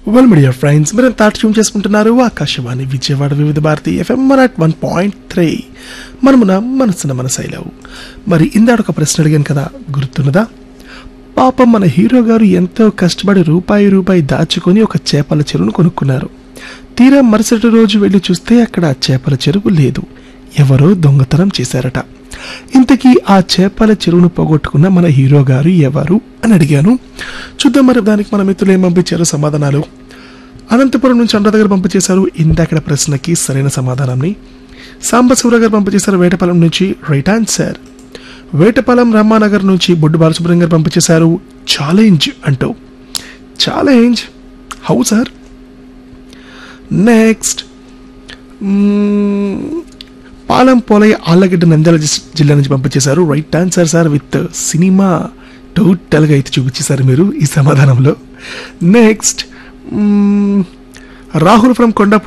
well media friends మీరు తాట tune చేసుకుంటున్నారు Akashvani Vijayawada Vividh Bharati FM at one point three మనమున మనసున మనసైలవు మరి ఇందాడ ఒక ప్రశ్న అడిగాను కదా గుర్తున్నదా పాపం మన హీరో గారు ఎంతో కష్టపడి రూపాయి రూపాయి దాచుకొని ఒక చేపల చెరువును కొనుక్కున్నారు తీరా మరుసటి రోజు వెళ్ళి చూస్తే అక్కడ ఆ చేపల చెరువు లేదు ఎవరో దొంగతనం చేశారట ఇంతకీ ఆ చేపల చెరువును పోగొట్టుకున్న మన హీరో గారు ఎవరు అని అడిగాను చూద్దాం మరి దానికి మన మిత్రులు ఏం పంపించారు సమాధానాలు అనంతపురం నుంచి అనురాధ గారు పంపించేశారు ఇందాకడ ప్రశ్నకి సరైన సమాధానాన్ని సాంబశివరావు గారు పంపించేశారు వేటపాలెం నుంచి రైట్ ఆన్సర్ వేటపాలెం రామానగర్ నుంచి బొడ్డు బాలసుబ్రహ్మణ్యం గారు పంపించేశారు ఛాలెంజ్ అంటూ challenge how sir next Palem Polaiah Allagadda Nandyal జిస్- జిల్లా నుంచి పంపించేశారు right answer sir with cinema టోటల్గా అయితే చూపించేశారు మీరు ఈ సమాధానంలో నెక్స్ట్ రాహుల్ ఫ్రమ్ కొండాపూర్